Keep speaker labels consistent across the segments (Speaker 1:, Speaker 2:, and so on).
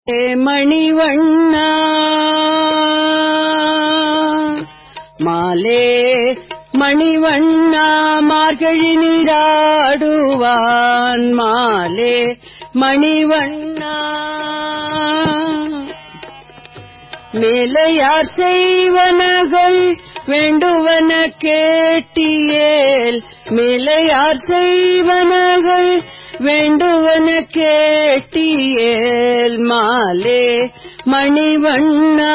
Speaker 1: மணிவண்ணா மாலே மணிவண்ணா மார்கழி நீராடுவான் மாலே மணிவண்ணா மேலையார் செய்வனகள் வேண்டுவன கேட்டியேல் மேலையார் செய்வனகள் வேண்டுவன கேட்டியேல் மாலே மணிவண்ணா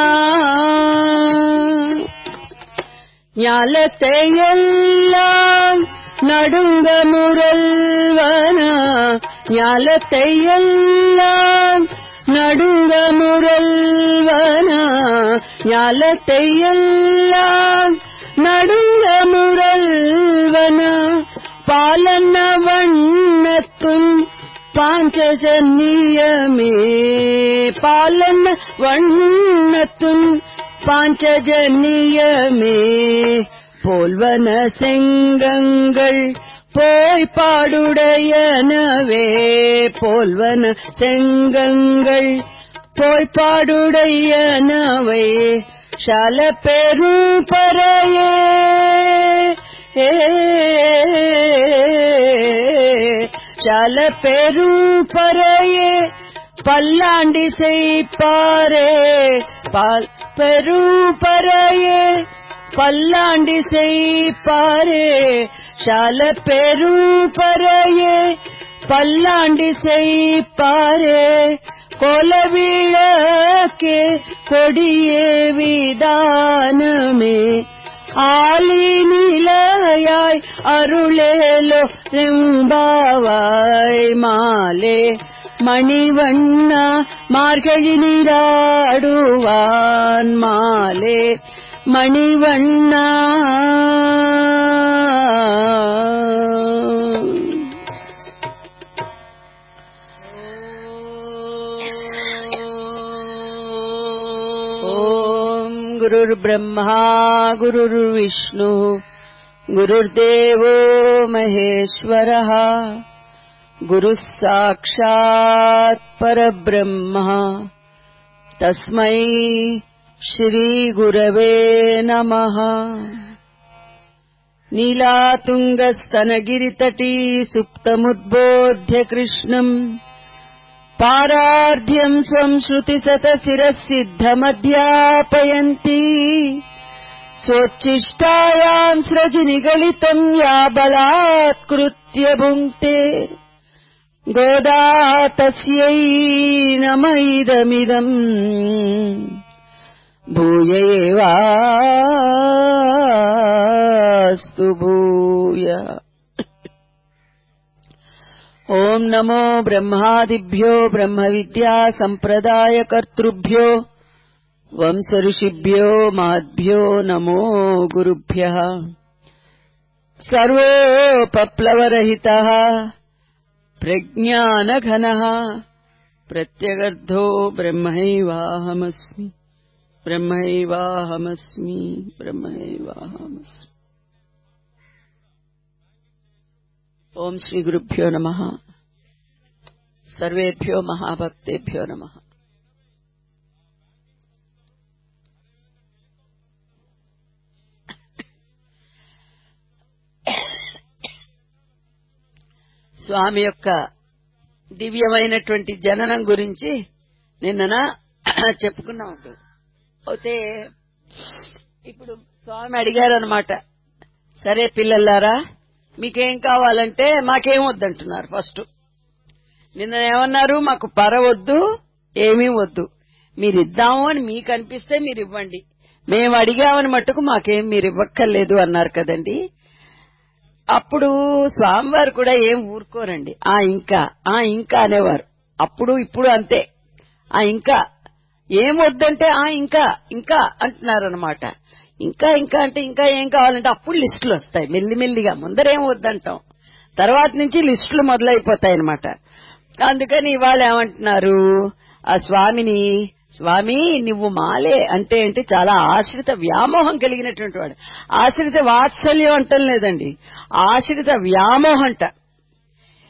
Speaker 1: ஞாலத்தை எல்லாம் நடுங்க முரல்வன ஞாலத்தை எல்லாம் நடுங்க முரல்வன ஞாலத்தை எல்லாம் நடுங்க முரல்வன பாலன வண்ணத்துன் പാഞ്ചജന്യമേ പാലന വണ്ണത്തുൻ പാഞ്ചജന്യമേ പോൽവന സെങ്കങ്ങൾ പോയ് പാടുടയനവേ പോൽവന സെങ്കങ്ങൾ പോയ് പാടുടയനവേ ശാല പെരും പറയേ ശാല പെരും പറയേ பல்லாண்டி செய்ப்பாரே பால் பெரும்பறையே பல்லாண்டி செய்ப்பாரே சால பெரும்பறையே பல்லாண்டி செய்ப்பாரே கொலவிளக்கே கொடியே விதானமே ஆலி நிலையாய் அருளேலோ ரெம்பாவாய் மாலே மணிவண்ணா மார்கழி நீராடுவான் மாலே மணிவண்ணா ஓம் குருர் பிரம்மா குருர் விஷ்ணு குருர்தேவோ மகேஸ்வரः गुरुः साक्षात् परब्रह्म तस्मै श्रीगुरवे नमः नीलातुङ्गस्तनगिरितटी सुप्तमुद्बोध्य कृष्णम् पारार्ध्यम् स्वम् श्रुतिसतशिरः सिद्धमध्यापयन्ती स्वोच्छिष्टायाम् स्रजिनिगलितम् या बलात्कृत्य भुङ्क्ते गोदा तस्यै नम इदमिदम् भूय एवास्तु भूय ॐ नमो ब्रह्मादिभ्यो ब्रह्मविद्या सम्प्रदायकर्तृभ्यो वंसऋषिभ्यो माद्भ्यो नमो गुरुभ्यः सर्वोपप्लवरहितः प्रज्ञानघनः प्रत्यगर्धो ब्रह्मैवाहमस्मि ब्रह्मैवाहमस्मि ब्रह्मैवाहमस्मि ॐ श्रीगुरुभ्यो नमः सर्वेभ्यो महाभक्तेभ्यो नमः స్వామి యొక్క దివ్యమైనటువంటి జననం గురించి నిన్నన చెప్పుకున్నాం అయితే ఇప్పుడు స్వామి అడిగారనమాట సరే పిల్లలారా మీకేం కావాలంటే మాకేం వద్దంటున్నారు ఫస్ట్ నిన్న ఏమన్నారు మాకు పర వద్దు ఏమీ వద్దు మీరు ఇద్దాము అని మీకు అనిపిస్తే మీరు ఇవ్వండి మేము అడిగామని మట్టుకు మాకేం మీరు ఇవ్వక్కర్లేదు అన్నారు కదండి అప్పుడు స్వామివారు కూడా ఏం ఊరుకోరండి ఆ ఇంకా ఆ ఇంకా అనేవారు అప్పుడు ఇప్పుడు అంతే ఆ ఇంకా ఏం వద్దంటే ఆ ఇంకా ఇంకా అంటున్నారనమాట ఇంకా ఇంకా అంటే ఇంకా ఏం కావాలంటే అప్పుడు లిస్టులు వస్తాయి మెల్లిమెల్లిగా ముందరేం వద్దంటాం తర్వాత నుంచి లిస్టులు మొదలైపోతాయి అనమాట అందుకని ఇవాళ ఏమంటున్నారు ఆ స్వామిని స్వామి నువ్వు మాలే అంటే అంటే చాలా ఆశ్రిత వ్యామోహం కలిగినటువంటి వాడు ఆశ్రిత వాత్సల్యం అంటం లేదండి ఆశ్రిత వ్యామోహంట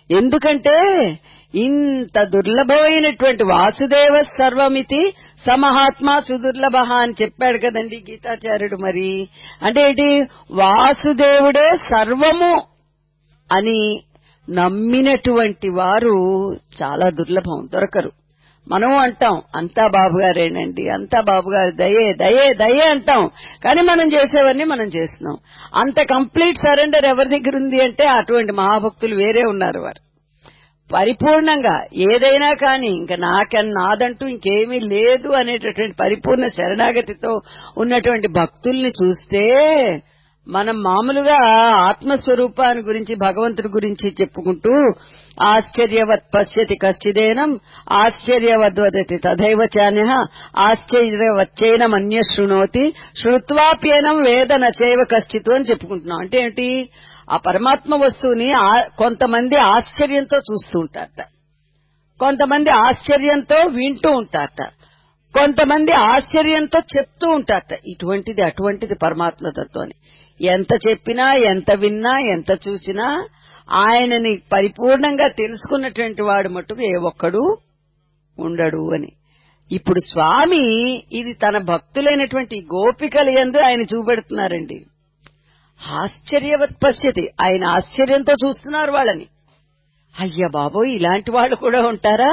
Speaker 1: ఎందుకంటే ఇంత దుర్లభమైనటువంటి వాసుదేవ సర్వమితి సమహాత్మ సుదుర్లభ అని చెప్పాడు కదండి గీతాచార్యుడు మరి అంటే ఏంటి వాసుదేవుడే సర్వము అని నమ్మినటువంటి వారు చాలా దుర్లభం దొరకరు మనం అంటాం అంతా బాబుగారేనండి అంతా బాబుగారు దయే దయే దయే అంటాం కానీ మనం చేసేవన్నీ మనం చేస్తున్నాం అంత కంప్లీట్ సరెండర్ ఎవరి దగ్గర ఉంది అంటే అటువంటి మహాభక్తులు వేరే ఉన్నారు వారు పరిపూర్ణంగా ఏదైనా కానీ ఇంకా నాకన్ నాదంటూ ఇంకేమీ లేదు అనేటటువంటి పరిపూర్ణ శరణాగతితో ఉన్నటువంటి భక్తుల్ని చూస్తే మనం మామూలుగా ఆత్మస్వరూపాన్ని గురించి భగవంతుడి గురించి చెప్పుకుంటూ ఆశ్చర్యవత్ పశ్యతి కశ్చిదేనం ఆశ్చర్యవద్ వదతి తథైవ చాన్య ఆశ్చర్యవచ్చైనం అన్య శృణోతి శృత్వాప్యేనం వేద నచైవ కశ్చితు అని చెప్పుకుంటున్నాం అంటే ఏంటి ఆ పరమాత్మ వస్తువుని ఆ- కొంతమంది ఆశ్చర్యంతో చూస్తూ ఉంటారట కొంతమంది ఆశ్చర్యంతో వింటూ ఉంటారట కొంతమంది ఆశ్చర్యంతో చెప్తూ ఉంటారట ఇటువంటిది అటువంటిది పరమాత్మ తత్వాన్ని ఎంత చెప్పినా ఎంత విన్నా ఎంత చూసినా ఆయనని పరిపూర్ణంగా తెలుసుకున్నటువంటి వాడు మటుకు ఏ ఒక్కడు ఉండడు అని ఇప్పుడు స్వామి ఇది తన భక్తులైనటువంటి గోపికల యందు ఆయన చూపెడుతున్నారండి ఆశ్చర్యవత్ పశ్యతి ఆయన ఆశ్చర్యంతో చూస్తున్నారు వాళ్ళని అయ్య బాబోయ్ ఇలాంటి వాళ్ళు కూడా ఉంటారా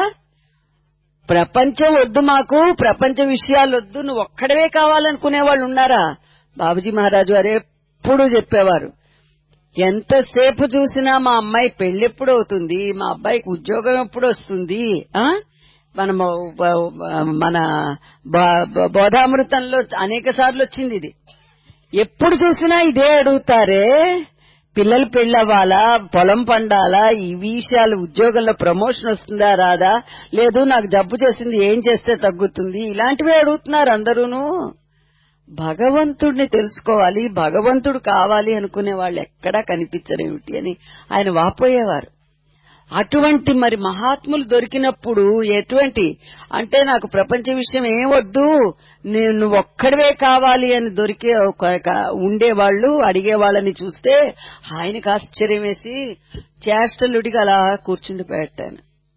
Speaker 1: ప్రపంచం వద్దు మాకు ప్రపంచ విషయాలు వద్దు నువ్వు ఒక్కడవే కావాలనుకునే వాళ్ళు ఉన్నారా బాబుజీ మహారాజు గారు ఎప్పుడూ చెప్పేవారు ఎంతసేపు చూసినా మా అమ్మాయి పెళ్లెప్పుడు అవుతుంది మా అబ్బాయికి ఉద్యోగం ఎప్పుడు వస్తుంది ఆ మన మన బ- బ- బోధామృతంలో అనేక సార్లు వచ్చింది ఇది ఎప్పుడు చూసినా ఇదే అడుగుతారే పిల్లలు పెళ్ళవ్వాలా పొలం పండాలా ఈ విషయాలు ఉద్యోగంలో ప్రమోషన్ వస్తుందా రాదా లేదు నాకు జబ్బు చేసింది ఏం చేస్తే తగ్గుతుంది ఇలాంటివే అడుగుతున్నారు అందరూను భగవంతుడిని తెలుసుకోవాలి భగవంతుడు కావాలి అనుకునే వాళ్ళు ఎక్కడా కనిపించరేమిటి అని ఆయన వాపోయేవారు అటువంటి మరి మహాత్ములు దొరికినప్పుడు ఎటువంటి అంటే నాకు ప్రపంచ విషయం ఏం వద్దు నేను నువ్వు ఒక్కడివే కావాలి అని దొరికే ఒక- ఒక- ఉండేవాళ్ళు అడిగే వాళ్ళని చూస్తే ఆయనకు ఆశ్చర్యం వేసి చేష్టలుడిగా అలా కూర్చుండి పెట్టాను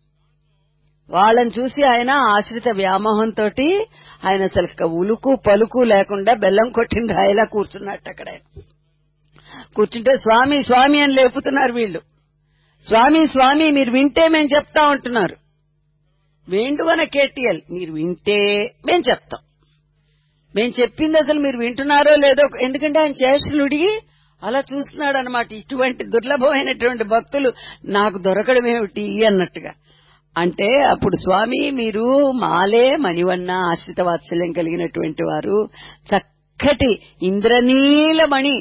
Speaker 1: వాళ్ళని చూసి ఆయన ఆశ్రిత వ్యామోహంతో ఆయన అసలు ఇక ఉలుకు పలుకు లేకుండా బెల్లం కొట్టిన రాయిలా కూర్చున్నట్టు అక్కడ ఆయన. కూర్చుంటే స్వామి స్వామి అని లేపుతున్నారు వీళ్ళు స్వామి స్వామి మీరు వింటే మేము చెప్తా ఉంటున్నారు వేండువన కేటీఎల్ మీరు వింటే మేము చెప్తాం మేము చెప్పింది అసలు మీరు వింటున్నారో లేదో ఎందుకంటే ఆయన చేష్టలుడి అలా చూస్తున్నాడు అనమాట ఇటువంటి దుర్లభమైనటువంటి భక్తులు నాకు దొరకడం ఏమిటి అన్నట్టుగా అంటే అప్పుడు స్వామి మీరు మాలే మణివన్న ఆశ్రిత వాత్సల్యం కలిగినటువంటి వారు చక్కటి ఇంద్రనీలమణి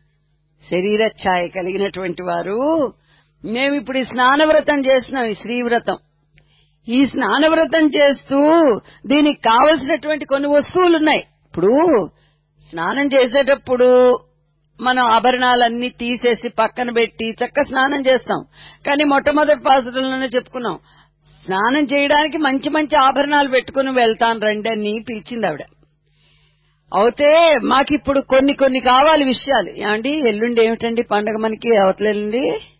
Speaker 1: శరీర ఛాయ కలిగినటువంటి వారు మేము ఇప్పుడు ఈ స్నానవ్రతం చేస్తున్నాం ఈ శ్రీవ్రతం ఈ స్నానవ్రతం చేస్తూ దీనికి కావలసినటువంటి కొన్ని వస్తువులు ఉన్నాయి ఇప్పుడు స్నానం చేసేటప్పుడు మనం ఆభరణాలన్నీ తీసేసి పక్కన పెట్టి చక్క స్నానం చేస్తాం కానీ మొట్టమొదటి పాత్రలోనే చెప్పుకున్నాం స్నానం చేయడానికి మంచి మంచి ఆభరణాలు పెట్టుకుని వెళ్తాను రండి అని పిలిచింది ఆవిడ అయితే మాకిప్పుడు కొన్ని కొన్ని కావాలి విషయాలు ఏమండి ఎల్లుండి ఏమిటండి పండగ మనకి అవతల ఎల్లుండి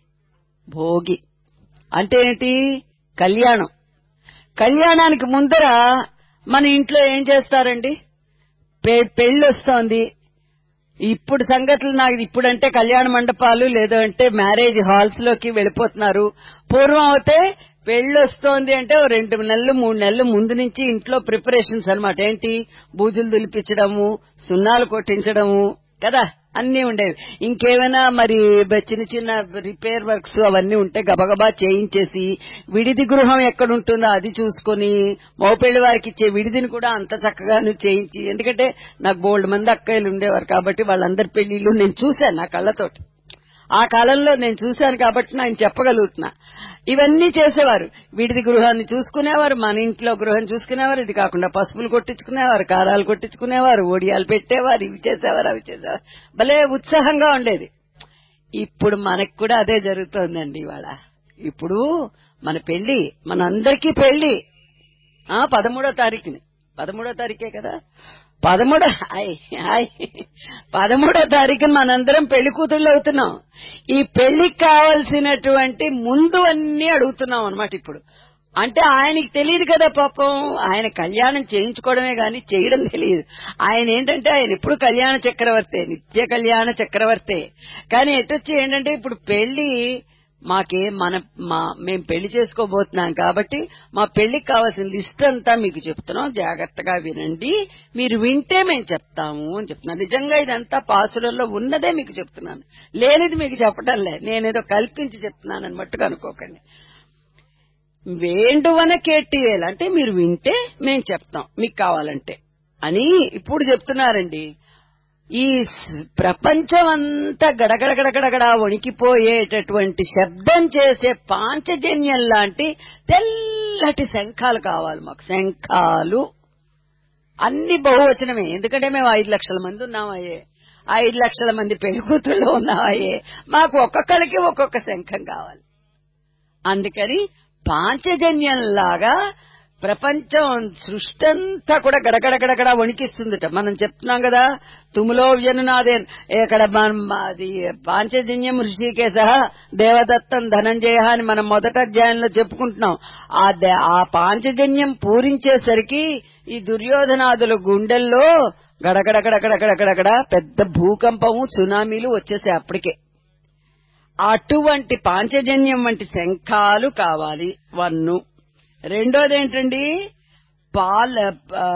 Speaker 1: భోగి అంటే ఏంటి కళ్యాణం కళ్యాణానికి ముందర మన ఇంట్లో ఏం చేస్తారండి పె- పెళ్లి వస్తోంది ఇప్పుడు సంగతులు నాకు ఇప్పుడంటే కళ్యాణ మండపాలు లేదంటే మ్యారేజ్ హాల్స్ లోకి వెళ్ళిపోతున్నారు పూర్వం అయితే పెళ్లి వస్తోంది అంటే ఓ రెండు నెలలు మూడు నెలలు ముందు నుంచి ఇంట్లో ప్రిపరేషన్స్ అన్నమాట ఏంటి బూజులు దులిపించడము సున్నాలు కొట్టించడము కదా అన్ని ఉండేవి ఇంకేమైనా మరి బ- చిన్న చిన్న రిపేర్ వర్క్స్ అవన్నీ ఉంటే గబగబా చేయించేసి విడిది గృహం ఎక్కడ ఉంటుందో అది చూసుకొని మోపెళ్లి వారికి ఇచ్చే విడిదిని కూడా అంత చక్కగాను చేయించి ఎందుకంటే నాకు బోల్డ్ మంది అక్కయ్యలు ఉండేవారు కాబట్టి వాళ్ళందరి పెళ్లిళ్ళు నేను చూశాను నా కళ్ళతోటి ఆ కాలంలో నేను చూశాను కాబట్టి నేను చెప్పగలుగుతున్నా ఇవన్నీ చేసేవారు విడిది గృహాన్ని చూసుకునేవారు మన ఇంట్లో గృహం చూసుకునేవారు ఇది కాకుండా పసుపులు కొట్టించుకునేవారు కారాలు కొట్టించుకునేవారు ఒడియాలు పెట్టేవారు ఇవి చేసేవారు అవి చేసేవారు భలే ఉత్సాహంగా ఉండేది ఇప్పుడు మనకు కూడా అదే జరుగుతోందండి ఇవాళ ఇప్పుడు మన పెళ్లి మన అందరికీ పెళ్లి ఆ పదమూడో తారీఖుని పదమూడో తారీఖే కదా పదమూడో హాయ్ హాయ్ పదమూడో తారీఖున మనందరం పెళ్లి కూతుళ్ళు అవుతున్నాం ఈ పెళ్లికి కావలసినటువంటి ముందు అన్ని అడుగుతున్నాం అనమాట ఇప్పుడు అంటే ఆయనకి తెలియదు కదా పాపం ఆయన కళ్యాణం చేయించుకోవడమే గాని చేయడం తెలియదు ఆయన ఏంటంటే ఆయన ఎప్పుడు కళ్యాణ చక్రవర్తే నిత్య కళ్యాణ చక్రవర్తే కానీ ఎటొచ్చి ఏంటంటే ఇప్పుడు పెళ్లి మాకే మన మా మేం పెళ్లి చేసుకోబోతున్నాం కాబట్టి మా పెళ్లికి కావాల్సిన లిస్ట్ అంతా మీకు చెప్తున్నాం జాగ్రత్తగా వినండి మీరు వింటే మేము చెప్తాము అని చెప్తున్నాను నిజంగా ఇదంతా పాసులలో ఉన్నదే మీకు చెప్తున్నాను లేనిది మీకు చెప్పడం లే నేనేదో కల్పించి చెప్తున్నాను అని మట్టుకు అనుకోకండి వేండువన కేటీవేల్ అంటే మీరు వింటే మేం చెప్తాం మీకు కావాలంటే అని ఇప్పుడు చెప్తున్నారండి ఈ స్- ప్రపంచం అంతా గడగడ గడగడగడ వణికిపోయేటటువంటి శబ్దం చేసే పాంచజన్యం లాంటి తెల్లటి శంఖాలు కావాలి మాకు శంఖాలు అన్ని బహువచనమే ఎందుకంటే మేము ఐదు లక్షల మంది ఉన్నామయ్యే ఐదు లక్షల మంది పెరుగుతుల్లో ఉన్నామయ్యే మాకు ఒక్కొక్కరికి ఒక్కొక్క శంఖం కావాలి అందుకని పాంచజన్యంలాగా ప్రపంచం సృష్టి అంతా కూడా గడగడగడగడ వణికిస్తుందట మనం చెప్తున్నాం కదా తుములో వ్యనునాదే ఇక్కడ మనం అది పాంచజన్యం ఋషికేశ దేవదత్తం ధనంజయ అని మనం మొదట అధ్యాయంలో చెప్పుకుంటున్నాం ఆ దే- ఆ పాంచజన్యం పూరించేసరికి ఈ దుర్యోధనాదుల గుండెల్లో గడగడగడగడగడగడ పెద్ద భూకంపము సునామీలు వచ్చేసాయి అప్పటికే అటువంటి పాంచజన్యం వంటి శంఖాలు కావాలి వన్ను రెండోది ఏంటండి పాల ఆ,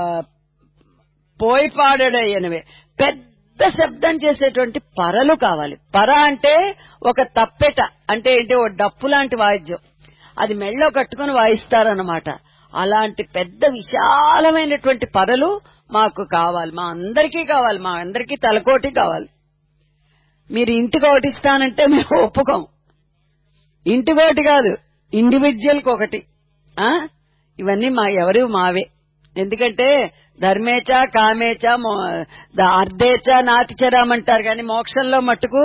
Speaker 1: పోయిపాడడయ్యనవే పెద్ద శబ్దం చేసేటువంటి పరలు కావాలి పర అంటే ఒక తప్పెట అంటే ఏంటి ఓ డప్పు లాంటి వాయిద్యం అది మెళ్ళో కట్టుకుని వాయిస్తారన్నమాట అలాంటి పెద్ద విశాలమైనటువంటి పరలు మాకు కావాలి మా అందరికీ కావాలి మా అందరికీ తలకోటి కావాలి మీరు ఇంటికి ఒకటి ఇస్తానంటే మేము ఒప్పుకోం ఇంటికి ఒకటి కాదు ఇండివిజువల్ కి ఒకటి ఆ ఇవన్నీ మా ఎవరి మావే ఎందుకంటే ధర్మేచ కామేచ మో- ద- అర్ధేచ నాతిచరామంటారు కానీ మోక్షంలో మట్టుకు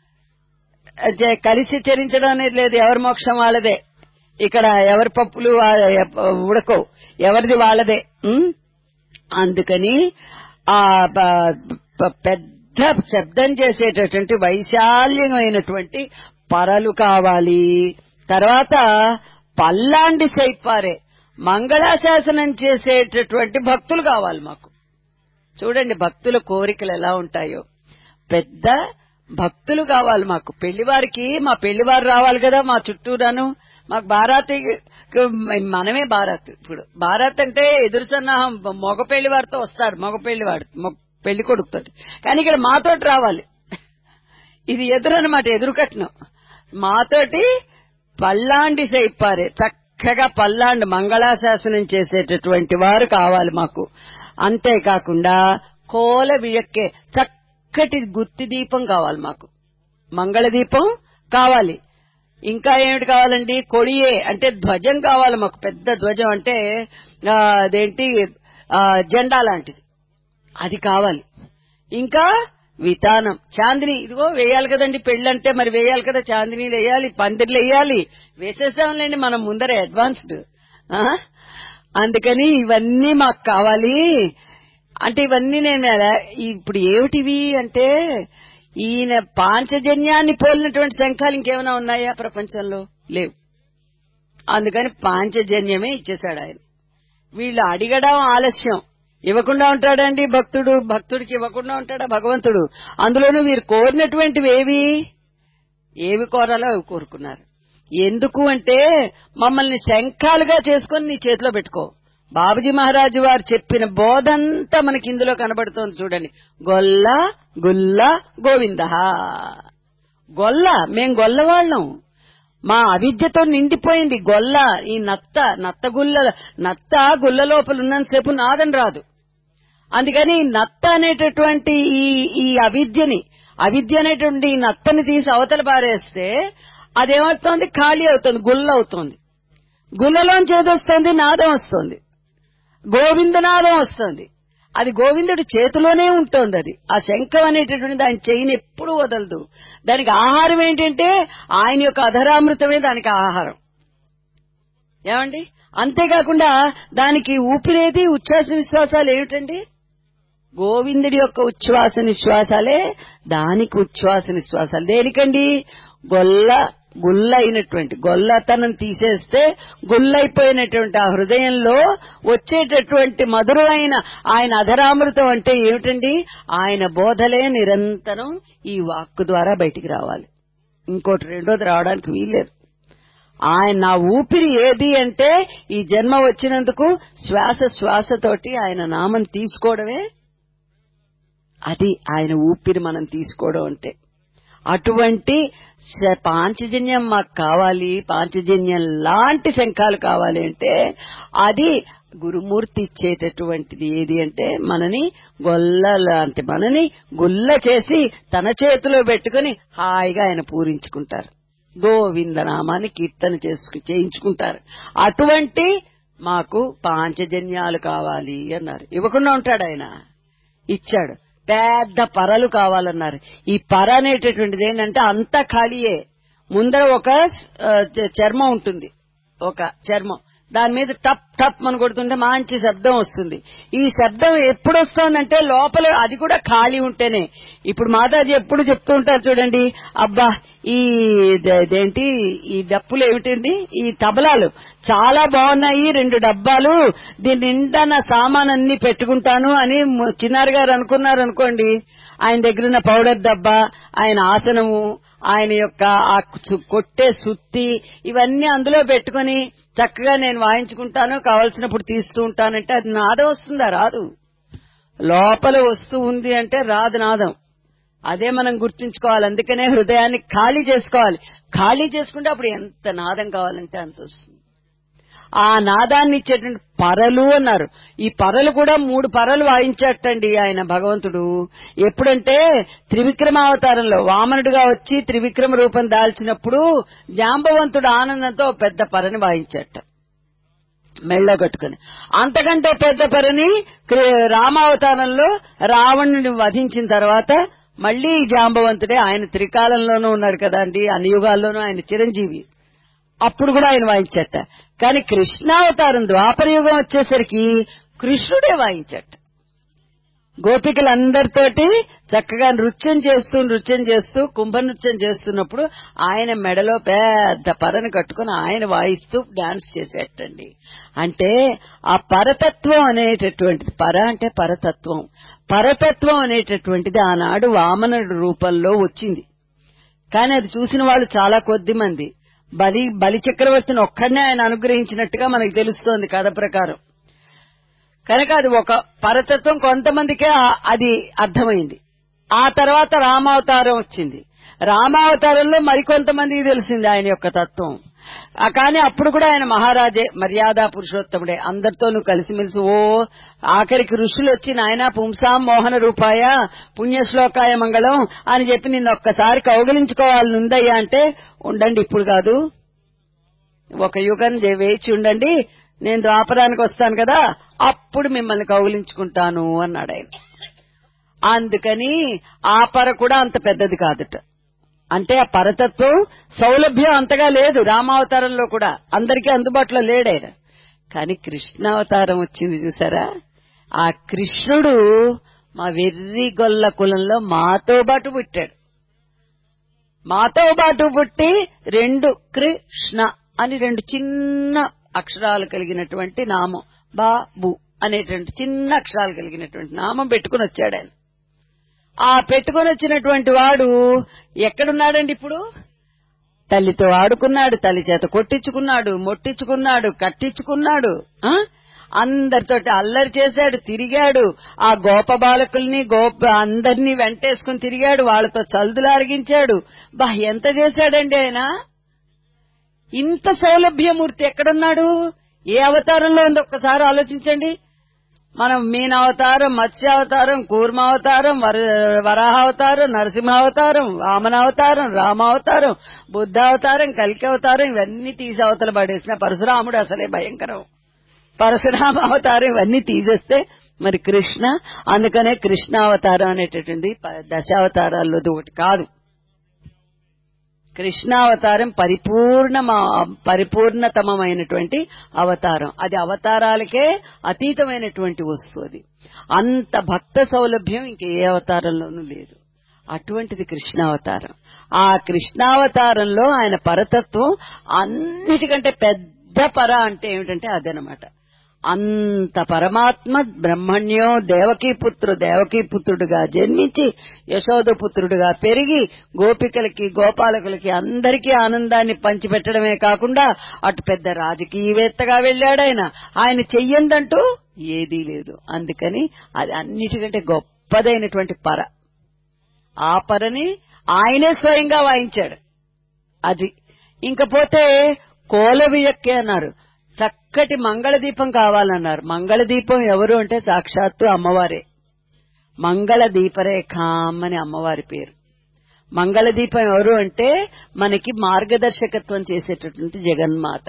Speaker 1: జ- కలిసి చరించడం అనేది లేదు ఎవరి మోక్షం వాళ్ళదే ఇక్కడ ఎవరి పప్పులు వా- ఎప్- ఉడకవు ఎవరిది వాళ్ళదే ఉం? అందుకని ఆ బ- బ- పెద్ద శబ్దం చేసేటటువంటి వైశాల్యమైనటువంటి పరలు కావాలి తర్వాత పల్లాండి సైపారే మంగళాశాసనం చేసేటటువంటి భక్తులు కావాలి మాకు చూడండి భక్తుల కోరికలు ఎలా ఉంటాయో పెద్ద భక్తులు కావాలి మాకు పెళ్లివారికి మా పెళ్లివారు రావాలి కదా మా చుట్టూరాను మాకు బారాతి మనమే బారాత్ ఇప్పుడు బారాత్ అంటే ఎదురు సన్నాహం మగ పెళ్లి వారితో వస్తారు మగ పెళ్లి వాడు మగ పెళ్లి కొడుకుతో కానీ ఇక్కడ మాతోటి రావాలి ఇది ఎదురు అనమాట ఎదురు కట్నం మాతోటి పల్లాండి సైపారే చక్కగా పల్లాండి మంగళాశాసనం చేసేటటువంటి వారు కావాలి మాకు అంతేకాకుండా కోల వియక్కే చక్కటి గుత్తి దీపం కావాలి మాకు మంగళ దీపం కావాలి ఇంకా ఏమిటి కావాలండి కొడియే అంటే ధ్వజం కావాలి మాకు పెద్ద ధ్వజం అంటే ఆ, అదేంటి ఆ, జెండా లాంటిది అది కావాలి ఇంకా వితానం చాందిని ఇదిగో వేయాలి కదండి పెళ్ళంటే మరి వేయాలి కదా చాందినీలు వేయాలి పందిర్లు వేయాలి వేసేసాంలేండి మనం ముందరే అడ్వాన్స్డ్ ఆ? అందుకని ఇవన్నీ మాకు కావాలి అంటే ఇవన్నీ నేను ఎలా- ఇప్పుడు ఏమిటివి అంటే ఈయన పాంచజన్యాన్ని పోలినటువంటి శంఖాలు ఇంకేమైనా ఉన్నాయా ప్రపంచంలో లేవు అందుకని పాంచజన్యమే ఇచ్చేశాడు ఆయన వీళ్ళు అడిగడం ఆలస్యం ఇవ్వకుండా ఉంటాడండి భక్తుడు భక్తుడికి ఇవ్వకుండా ఉంటాడా భగవంతుడు అందులోనూ వీరు కోరినటువంటివి ఏవి ఏవి కోరాలో అవి కోరుకున్నారు ఎందుకు అంటే మమ్మల్ని శంఖాలుగా చేసుకొని నీ చేతిలో పెట్టుకో బాబుజీ మహారాజు వారు చెప్పిన బోధంతా మనకి ఇందులో కనబడుతోంది చూడండి గొల్ల గుల్ల గోవింద గొల్ల మేం గొల్లవాళ్ళం మా అవిద్యతో నిండిపోయింది గొల్ల ఈ నత్త నత్త గుల్ల నత్త గుల్ల లోపల ఉన్నంతసేపు నాదని రాదు అందుకని ఈ నత్త అనేటటువంటి ఈ ఈ అవిద్యని అవిద్య అనేటువంటి ఈ నత్తని తీసి అవతల పారేస్తే అదేమవుతోంది ఖాళీ అవుతుంది గుల్ల అవుతుంది గుల్లలోంచి ఏదొస్తుంది నాదం వస్తుంది గోవిందనాదం వస్తుంది అది గోవిందుడి చేతిలోనే ఉంటుంది అది ఆ శంఖం అనేటటువంటి దాని చెయ్యిని ఎప్పుడు వదలదు దానికి ఆహారం ఏంటంటే ఆయన యొక్క అధరామృతమే దానికి ఆహారం ఏమండి అంతేకాకుండా దానికి ఊపిరేది ఉచ్ఛ్వాస విశ్వాసాలు ఏమిటండి గోవిందుడి యొక్క ఉచ్ఛ్వాస నిశ్వాసాలే దానికి ఉచ్ఛ్వాస నిశ్వాసాలు దేనికండి గొల్ల గుల్ల అయినటువంటి గొల్లతనం తీసేస్తే గుల్లైపోయినటువంటి ఆ హృదయంలో వచ్చేటటువంటి మధురమైన ఆయన అధరామృతం అంటే ఏమిటండి ఆయన బోధలే నిరంతరం ఈ వాక్కు ద్వారా బయటికి రావాలి ఇంకోటి రెండోది రావడానికి వీల్లేదు ఆయన నా ఊపిరి ఏది అంటే ఈ జన్మ వచ్చినందుకు శ్వాస శ్వాసతోటి ఆయన నామం తీసుకోవడమే అది ఆయన ఊపిరి మనం తీసుకోవడం అంటే అటువంటి శ- పాంచజన్యం మాకు కావాలి పాంచజన్యం లాంటి శంఖాలు కావాలి అంటే అది గురుమూర్తి ఇచ్చేటటువంటిది ఏది అంటే మనని గొల్ల లాంటి మనని గుల్ల చేసి తన చేతిలో పెట్టుకుని హాయిగా ఆయన పూరించుకుంటారు గోవింద నామాన్ని కీర్తన చేసుకు చేయించుకుంటారు అటువంటి మాకు పాంచజన్యాలు కావాలి అన్నారు ఇవ్వకుండా ఉంటాడు ఆయన ఇచ్చాడు పెద్ద పరలు కావాలన్నారు ఈ పర అనేటటువంటిది ఏంటంటే అంతా ఖాళీయే ముందర ఒక ఆ, చ- చర్మం ఉంటుంది ఒక చర్మం దాని మీద టప్ టప్ అని కొడుతుంటే మంచి శబ్దం వస్తుంది ఈ శబ్దం ఎప్పుడు వస్తుందంటే లోపల అది కూడా ఖాళీ ఉంటేనే ఇప్పుడు మాతాజీ ఎప్పుడు చెప్తూ ఉంటారు చూడండి అబ్బా ఈ ద- ఇదేంటి ఈ డప్పులు ఏమిటండి ఈ తబలాలు చాలా బాగున్నాయి రెండు డబ్బాలు దీని నిండా నా సామాన్ అన్ని పెట్టుకుంటాను అని ము- చిన్నారి గారు అనుకున్నారు అనుకోండి ఆయన దగ్గర ఉన్న పౌడర్ డబ్బా ఆయన ఆసనము ఆయన యొక్క ఆ సు- కొట్టే సుత్తి ఇవన్నీ అందులో పెట్టుకుని చక్కగా నేను వాయించుకుంటాను కావలసినప్పుడు తీస్తూ ఉంటానంటే అది నాదం వస్తుందా రాదు లోపల వస్తూ ఉంది అంటే రాదు నాదం అదే మనం గుర్తుంచుకోవాలి అందుకనే హృదయాన్ని ఖాళీ చేసుకోవాలి ఖాళీ చేసుకుంటే అప్పుడు ఎంత నాదం కావాలంటే అంత వస్తుంది ఆ నాదాన్ని ఇచ్చేటువంటి పరలు అన్నారు ఈ పరలు కూడా మూడు పరలు వాయించటండి ఆయన భగవంతుడు ఎప్పుడంటే త్రివిక్రమావతారంలో వామనుడిగా వచ్చి త్రివిక్రమ రూపం దాల్చినప్పుడు జాంబవంతుడు ఆనందంతో ఓ పెద్ద పరని వాయించట మెళ్ళో కట్టుకుని అంతకంటే పెద్ద పరని క్రి- రామావతారంలో రావణుని వధించిన తర్వాత మళ్లీ ఈ జాంబవంతుడే ఆయన త్రికాలంలోనూ ఉన్నాడు కదండి అన్ని యుగాల్లోనూ ఆయన చిరంజీవి అప్పుడు కూడా ఆయన వాయించట కానీ కృష్ణావతారం ద్వాపర యుగం వచ్చేసరికి కృష్ణుడే వాయించట గోపికలందరితోటి చక్కగా నృత్యం చేస్తూ నృత్యం చేస్తూ కుంభ నృత్యం చేస్తున్నప్పుడు ఆయన మెడలో పెద్ద పరని కట్టుకుని ఆయన వాయిస్తూ డాన్స్ చేసేటండి అంటే ఆ పరతత్వం అనేటటువంటిది పర అంటే పరతత్వం పరతత్వం అనేటటువంటిది ఆనాడు వామనుడి రూపంలో వచ్చింది కానీ అది చూసిన వాళ్ళు చాలా కొద్ది మంది బలి బలి చక్రవర్తిని ఒక్కడనే ఆయన అనుగ్రహించినట్టుగా మనకు తెలుస్తోంది కథ ప్రకారం కనుక అది ఒక పరతత్వం కొంతమందికే ఆ- అది అర్థమైంది ఆ తర్వాత రామావతారం వచ్చింది రామావతారంలో మరికొంతమందికి తెలిసింది ఆయన యొక్క తత్వం ఆ కానీ అప్పుడు కూడా ఆయన మహారాజే మర్యాద పురుషోత్తముడే అందరితోనూ కలిసిమెలిసి ఓ ఆఖరికి ఋషులు వచ్చి నాయన పుంసాం మోహన రూపాయ పుణ్యశ్లోకాయ మంగళం అని చెప్పి నిన్ను ఒక్కసారి కౌగిలించుకోవాలని ఉందయ్యా అంటే ఉండండి ఇప్పుడు కాదు ఒక యుగం జే- వేచి ఉండండి నేను ద్వాపరానికి వస్తాను కదా అప్పుడు మిమ్మల్ని కౌగిలించుకుంటాను అన్నాడు ఆయన అందుకని ఆ పర కూడా అంత పెద్దది కాదుట అంటే ఆ పరతత్వం సౌలభ్యం అంతగా లేదు రామావతారంలో కూడా అందరికీ అందుబాటులో లేడు ఆయన కానీ కృష్ణావతారం వచ్చింది చూసారా ఆ కృష్ణుడు మా వెర్రి గొల్ల కులంలో మాతో పాటు పుట్టాడు మాతో పాటు పుట్టి రెండు కృష్ణ అని రెండు చిన్న అక్షరాలు కలిగినటువంటి నామం బాబు అనేటువంటి చిన్న అక్షరాలు కలిగినటువంటి నామం పెట్టుకుని వచ్చాడు ఆయన ఆ పెట్టుకొని వచ్చినటువంటి వాడు ఎక్కడున్నాడండి ఇప్పుడు తల్లితో ఆడుకున్నాడు తల్లి చేత కొట్టించుకున్నాడు మొట్టించుకున్నాడు కట్టించుకున్నాడు ఆ? అందరితోటి అల్లరి చేశాడు తిరిగాడు ఆ గోప బాలకుల్ని గోప అందరినీ వెంటేసుకుని తిరిగాడు వాళ్ళతో చల్దులు అరిగించాడు బా ఎంత చేశాడండి ఆయన ఇంత సౌలభ్యమూర్తి ఎక్కడున్నాడు ఏ అవతారంలో ఉంది ఒక్కసారి ఆలోచించండి మనం మీనావతారం మత్స్యావతారం కూర్మావతారం వర- వరాహావతారం నరసింహావతారం వామనావతారం రామావతారం బుద్ధావతారం కలికి అవతారం ఇవన్నీ తీసి అవతల పడేసిన పరశురాముడు అసలే భయంకరం పరశురామ అవతారం ఇవన్నీ తీసేస్తే మరి కృష్ణ అందుకనే కృష్ణావతారం అనేటటువంటి ప- దశావతారాల్లోది ఒకటి కాదు కృష్ణావతారం పరిపూర్ణ పరిపూర్ణతమమైనటువంటి అవతారం అది అవతారాలకే అతీతమైనటువంటి వస్తువు అది అంత భక్త సౌలభ్యం ఇంక ఏ అవతారంలోనూ లేదు అటువంటిది కృష్ణావతారం ఆ కృష్ణావతారంలో ఆయన పరతత్వం అన్నిటికంటే పెద్ద పర అంటే ఏమిటంటే అదనమాట అంత పరమాత్మ బ్రహ్మణ్యం దేవకీపుత్రు దేవకీపుత్రుడుగా జన్మించి యశోదపుత్రుడుగా పెరిగి గోపికలకి గోపాలకులకి అందరికీ ఆనందాన్ని పంచిపెట్టడమే కాకుండా అటు పెద్ద రాజకీయవేత్తగా వెళ్ళాడు ఆయన ఆయన చెయ్యందంటూ ఏదీ లేదు అందుకని అది అన్నిటికంటే గొప్పదైనటువంటి పర ఆ పరని ఆయనే స్వయంగా వాయించాడు అది ఇంకపోతే కోలవియక్కి అన్నారు చక్కటి మంగళదీపం కావాలన్నారు మంగళదీపం ఎవరు అంటే సాక్షాత్తు అమ్మవారే మంగళ దీపరేఖాం అని అమ్మవారి పేరు మంగళదీపం ఎవరు అంటే మనకి మార్గదర్శకత్వం చేసేటటువంటి జగన్మాత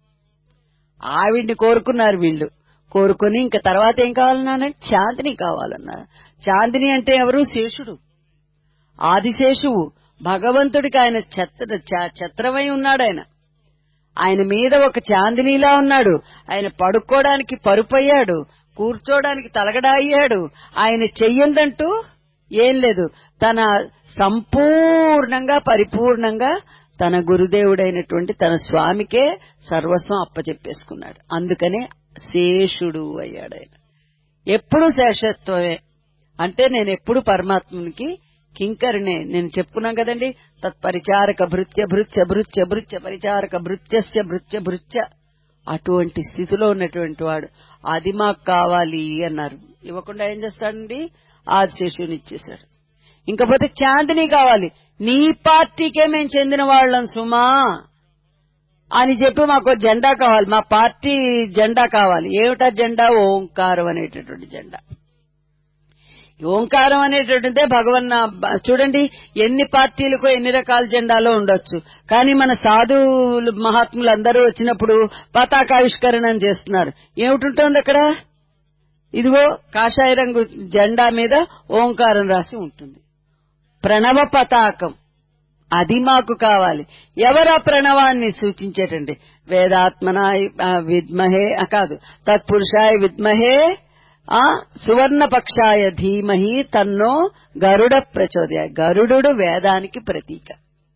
Speaker 1: ఆవిడ్ని కోరుకున్నారు వీళ్ళు కోరుకుని ఇంకా తర్వాత ఏం కావాలన్నారంటే చాందిని కావాలన్నారు చాందిని అంటే ఎవరు శేషుడు ఆదిశేషువు భగవంతుడికి ఆయన ఛత్ర ఛత్రమై ఉన్నాడు ఆయన ఆయన మీద ఒక చాందినీలా ఉన్నాడు ఆయన పడుకోవడానికి పరుపయ్యాడు కూర్చోడానికి తలగడా అయ్యాడు ఆయన చెయ్యందంటూ ఏం లేదు తన సంపూర్ణంగా పరిపూర్ణంగా తన గురుదేవుడైనటువంటి తన స్వామికే సర్వస్వం అప్పచెప్పేసుకున్నాడు అందుకనే శేషుడు అయ్యాడు ఆయన ఎప్పుడు శేషత్వమే అంటే నేను ఎప్పుడు పరమాత్మునికి కింకరినే నేను చెప్పుకున్నాం కదండి తత్పరిచారక భృత్య భృత్య భృత్య భృత్య పరిచారక భృత్యస్య భృత్య భృత్య అటువంటి స్థితిలో ఉన్నటువంటి వాడు అది మాకు కావాలి అన్నారు ఇవ్వకుండా ఏం చేస్తాడండి ఆదిశేషుని ఇచ్చేశాడు ఇంకపోతే చాందిని కావాలి నీ పార్టీకే మేము చెందిన వాళ్ళం సుమా అని చెప్పి మాకు జెండా కావాలి మా పార్టీ జెండా కావాలి ఏమిటా జెండా ఓంకారం అనేటటువంటి జెండా ఓంకారం అనేటటువంటిదే భగవన్న చూడండి ఎన్ని పార్టీలకు ఎన్ని రకాల జెండాలో ఉండొచ్చు కానీ మన సాధువులు మహాత్ములు అందరూ వచ్చినప్పుడు పతాకావిష్కరణం చేస్తున్నారు ఏమిటుంటుంది అక్కడ ఇదిగో కాషాయ రంగు జెండా మీద ఓంకారం రాసి ఉంటుంది ప్రణవ పతాకం అది మాకు కావాలి ఎవరా ప్రణవాన్ని సూచించేటండి వేదాత్మనాయ విద్మహే కాదు తత్పురుషాయ విద్మహే ఆ సువర్ణపక్షాయ ధీమహి తన్నో గరుడ ప్రచోదయ గరుడు వేదానికి ప్రతీక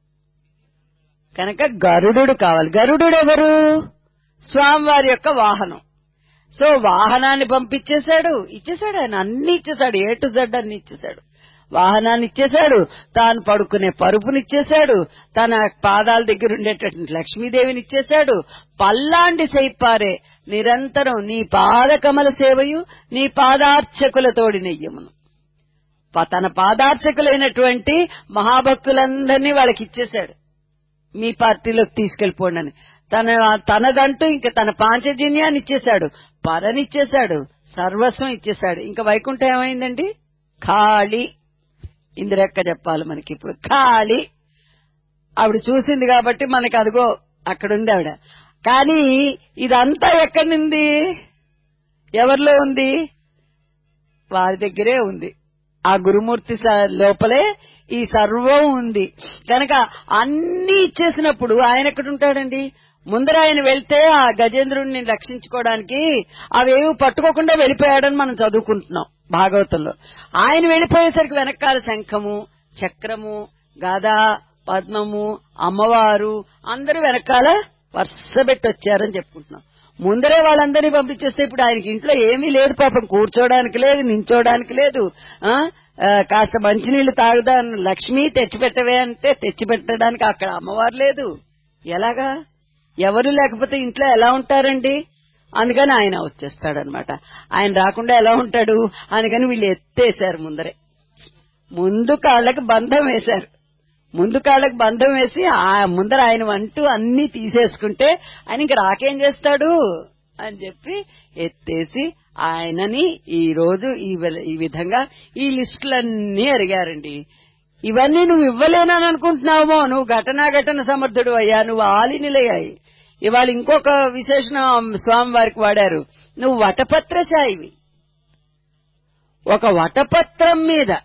Speaker 1: కనుక గరుడు కావాలి గరుడు ఎవరు స్వామివారి యొక్క వాహనం సో వాహనాన్ని పంపించేశాడు ఇచ్చేశాడు ఆయన అన్ని ఇచ్చేశాడు ఏ టు జెడ్ అన్ని ఇచ్చేశాడు వాహనాన్ని ఇచ్చేశాడు తాను పడుకునే పరుపునిచ్చేశాడు తన పాదాల దగ్గర ఉండేటటువంటి లక్ష్మీదేవిని ఇచ్చేశాడు పల్లాండి సైపారే నిరంతరం నీ పాదకమల సేవయు నీ పాదార్చకులతోడి నెయ్యమును తన పాదార్చకులైనటువంటి మహాభక్తులందరినీ వాళ్ళకి ఇచ్చేశాడు మీ పార్టీలోకి తీసుకెళ్లిపోండి అని తన తనదంటూ ఇంకా తన పాంచజన్యాన్ని ఇచ్చేశాడు పరనిచ్చేశాడు సర్వస్వం ఇచ్చేశాడు ఇంకా వైకుంఠం ఏమైందండి ఖాళీ ఇందిరెక్క చెప్పాలి మనకి ఇప్పుడు ఖాళీ ఆవిడ చూసింది కాబట్టి మనకి అదిగో అక్కడుంది ఆవిడ కానీ ఇదంతా ఎక్కడుంది ఎవరిలో ఉంది వారి దగ్గరే ఉంది ఆ గురుమూర్తి లోపలే ఈ సర్వం ఉంది కనుక అన్ని ఇచ్చేసినప్పుడు ఆయన ఎక్కడుంటాడండి ముందర ఆయన వెళ్తే ఆ గజేంద్రుడిని రక్షించుకోవడానికి అవేవి పట్టుకోకుండా వెళ్ళిపోయాడని మనం చదువుకుంటున్నాం భాగవతంలో ఆయన వెళ్ళిపోయేసరికి వెనకాల శంఖము చక్రము గద పద్మము అమ్మవారు అందరూ వెనకాల వరుసబెట్టి వచ్చారని చెప్పుకుంటున్నాం ముందరే వాళ్ళందరినీ పంపించేస్తే ఇప్పుడు ఆయనకి ఇంట్లో ఏమీ లేదు పాపం కూర్చోడానికి లేదు నించోడానికి లేదు ఆ కాస్త మంచినీళ్లు తాగుదా లక్ష్మి తెచ్చిపెట్టవే అంటే తెచ్చిపెట్టడానికి అక్కడ అమ్మవారు లేదు ఎలాగా ఎవరు లేకపోతే ఇంట్లో ఎలా ఉంటారండి అందుకని ఆయన వచ్చేస్తాడనమాట ఆయన రాకుండా ఎలా ఉంటాడు అందుకని వీళ్ళు ఎత్తేశారు ముందరే ముందు కాళ్ళకి బంధం వేశారు ముందు కాళ్ళకి బంధం వేసి ఆ ముందర ఆయన అంటూ అన్ని తీసేసుకుంటే ఆయన ఇంక రాకేం చేస్తాడు అని చెప్పి ఎత్తేసి ఆయనని ఈ రోజు ఈ విధంగా ఈ లిస్టులన్నీ అడిగారండి ఇవన్నీ నువ్వు ఇవ్వలేనని అనుకుంటున్నావో నువ్వు ఘటనా ఘటన సమర్థుడు అయ్యా నువ్వు ఆలినిలయ్యాయి ఇవాళ ఇంకొక విశేషణం స్వామి వారికి వాడారు నువ్వు వటపత్రశాయివి ఒక వటపత్రం మీద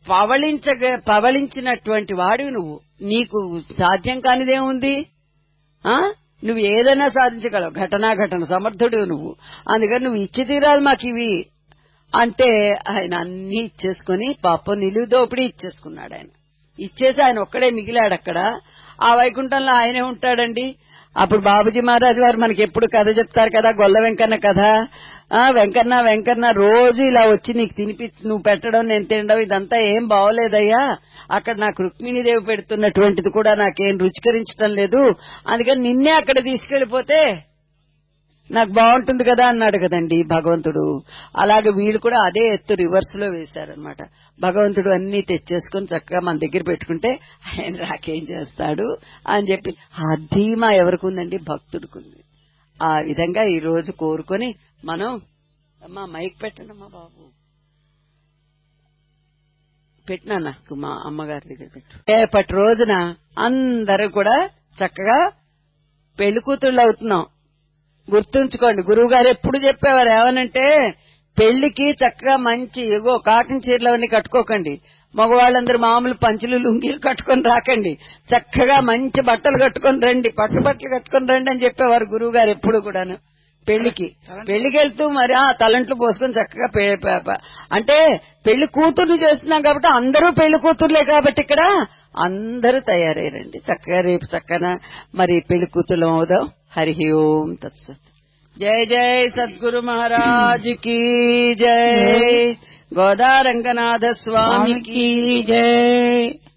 Speaker 1: పవళించగ పవళించినటువంటి వాడివి నువ్వు నీకు సాధ్యం కానిదేముంది ఆ నువ్వు ఏదైనా సాధించగలవు ఘటనా ఘటన సమర్థుడు నువ్వు అందుకని నువ్వు ఇచ్చి తీరాలి మాకు ఇవి అంటే ఆయన అన్ని ఇచ్చేసుకుని పాపం నిలువు దోపిడీ ఇచ్చేసుకున్నాడు ఆయన ఇచ్చేసి ఆయన ఒక్కడే మిగిలాడు అక్కడ ఆ వైకుంఠంలో ఆయనే ఉంటాడండి అప్పుడు బాబుజీ మహారాజు వారు మనకి ఎప్పుడు కథ చెప్తారు కదా గొల్ల వెంకన్న కథ ఆ వెంకన్న వెంకన్న రోజు ఇలా వచ్చి నీకు తినిపించి నువ్వు పెట్టడం నేను తినడం ఇదంతా ఏం బాగోలేదయ్యా అక్కడ నాకు రుక్మిణీదేవి పెడుతున్నటువంటిది కూడా నాకేం రుచికరించడం లేదు అందుకని నిన్నే అక్కడ తీసుకెళ్లిపోతే నాకు బాగుంటుంది కదా అన్నాడు కదండి భగవంతుడు అలాగే వీళ్ళు కూడా అదే ఎత్తు రివర్స్ లో వేశారనమాట భగవంతుడు అన్ని తెచ్చేసుకుని చక్కగా మన దగ్గర పెట్టుకుంటే ఆయన రాకేం చేస్తాడు అని చెప్పి ఆ ధీమా ఎవరికి ఉందండి భక్తుడికి ఆ విధంగా ఈ రోజు కోరుకొని మనం అమ్మా మైక్ పెట్టండి అమ్మా బాబు పెట్టినా నాకు మా అమ్మగారి దగ్గర పెట్టు రేపటి రోజున అందరూ కూడా చక్కగా పెళ్లి కూతుళ్ళు అవుతున్నాం గుర్తుంచుకోండి గురువు గారు ఎప్పుడు చెప్పేవారు ఏమనంటే పెళ్లికి చక్కగా మంచి ఎగో కాటన్ చీరలు అవన్నీ కట్టుకోకండి మగవాళ్ళందరూ మామూలు పంచులు లుంగీలు కట్టుకొని రాకండి చక్కగా మంచి బట్టలు కట్టుకొని రండి పట్టు బట్టలు కట్టుకొని రండి అని చెప్పేవారు గురువు గారు ఎప్పుడు కూడాను పెళ్లికి పెళ్లికి వెళ్తూ మరి ఆ తలంట్లు పోసుకొని చక్కగా పె- ప- ప- అంటే పెళ్లి కూతుర్ని చేస్తున్నాం కాబట్టి అందరూ పెళ్లి కూతుర్లే కాబట్టి ఇక్కడ అందరూ తయారయ్యారండి చక్కగా రేపు చక్కన మరి పెళ్లి కూతుర్లం అవుదాం హరి ఓం తత్సత్ జై జై సద్గురు మహారాజ్ కి జై గోదా రంగనాథ స్వామికి
Speaker 2: జై